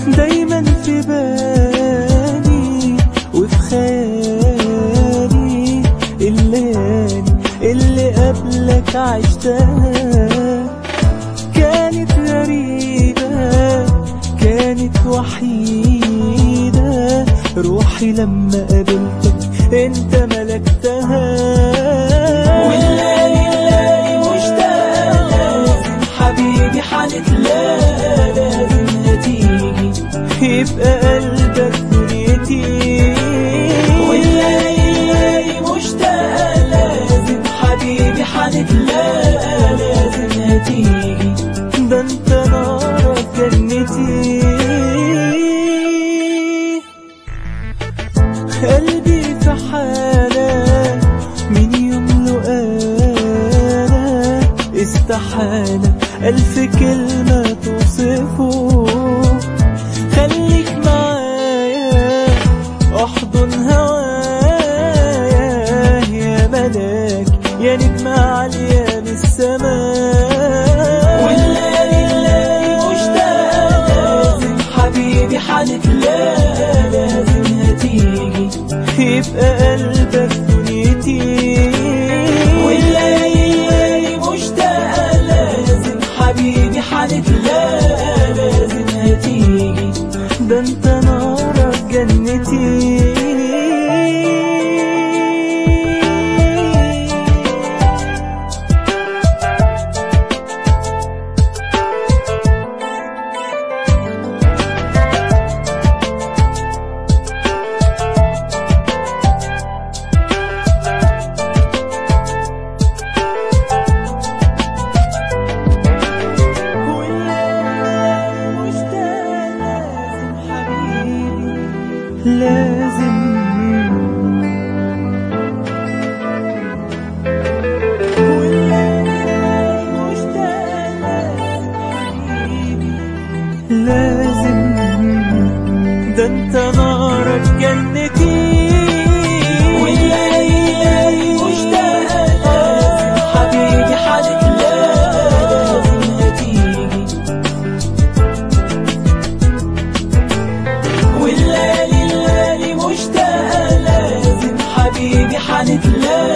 دايما في بالي وفي خيالي الليالي اللي قبلك عشتها كانت غريبة كانت وحيدة روحي لما قابلتك انت ملكتها والليالي الليالي مشتاقة لازم حبيبي حنتلاقى لازم هتيجي يبقى قلبك دنيتي والليالي الليالي مشتاقة لازم حبيبي حنتلاقى لازم هتيجي ده انت نارك جنتي قلبي في حالة من يوم له أنا استحالة ألف كلمة توصفه خليك معايا احضن هوايا يا ملاك يا نجمة عالية من السماء والليالي الليالي مشتاقة لازم حبيبي حنتلاقى لازم هتيجي يبقى قلبك دنيتي والليالي الليالي مشتاقة لازم حبيبي حنتلاقى لازم هتيجي ده انت نارك جنتي لازم لازم ده انت نارك جنتي والليالي الليالي مشتاقة لازم حبيبي حنتلاقى لازم هتيجي والليالي الليالي مشتاقة لازم حبيبي حنتلاقى